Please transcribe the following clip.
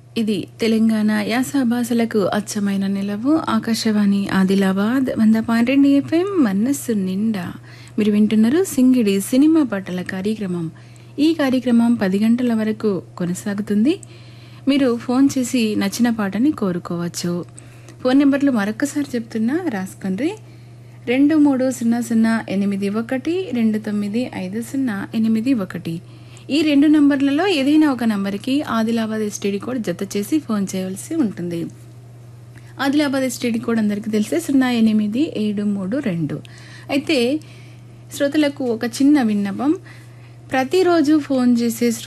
ఇది తెలంగాణ యాస భాషలకు అచ్చమైన నిలవు ఆకాశవాణి ఆదిలాబాద్ వంద పాయింట్ రెండు ఎఫ్ఎం మనస్సు నిండా మీరు వింటున్నారు సింగిడి సినిమా పాటల కార్యక్రమం ఈ కార్యక్రమం పది గంటల వరకు కొనసాగుతుంది మీరు ఫోన్ చేసి నచ్చిన పాటని కోరుకోవచ్చు ఫోన్ నెంబర్లు మరొకసారి చెప్తున్నా రాసుకోండి రెండు మూడు సున్నా సున్నా ఎనిమిది ఒకటి రెండు తొమ్మిది ఐదు సున్నా ఎనిమిది ఒకటి ఈ రెండు నంబర్లలో ఏదైనా ఒక నంబర్కి ఆదిలాబాద్ ఎస్టీడీ కోడ్ జత చేసి ఫోన్ చేయవలసి ఉంటుంది ఆదిలాబాద్ ఎస్టీడీ కోడ్ అందరికీ తెలిసే సున్నా ఎనిమిది ఏడు మూడు రెండు అయితే శ్రోతలకు ఒక చిన్న విన్నపం ప్రతిరోజు ఫోన్ చేసే